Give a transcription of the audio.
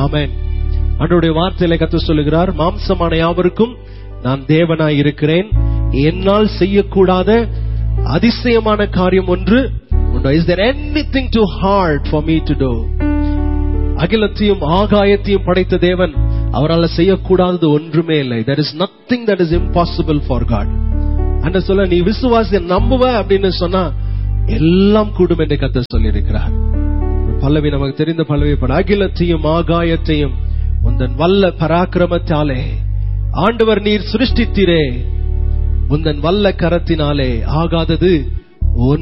ஆமென் அன்றைய வார்த்தையில கத்து சொல்லுகிறார் மாம்சமான யாவருக்கும் நான் தேவனாய் இருக்கிறேன் என்னால் செய்யக்கூடாத அதிசயமான காரியம் ஒன்று உண்டோ is there anything too hard for me to do அகிலத்தையும் ஆகாயத்தையும் படைத்த தேவன் அவரால் செய்யக்கூடாதது ஒன்றுமே இல்லை there is nothing that is impossible for God அண்ணா சொல்ல நீ விசுவாசிய நம்புவ அப்படின்னு சொன்னா எல்லாம் கூடும் என்று கத்த சொல்லியிருக்கிறார் பல்லவி நமக்கு தெரிந்த பல்லவி பட அகிலத்தையும் ஆகாயத்தையும் உந்தன் வல்ல பராக்கிரமத்தாலே ஆண்டவர் நீர் சிருஷ்டித்தீரே உந்தன் வல்ல கரத்தினாலே ஆகாதது ஒன்று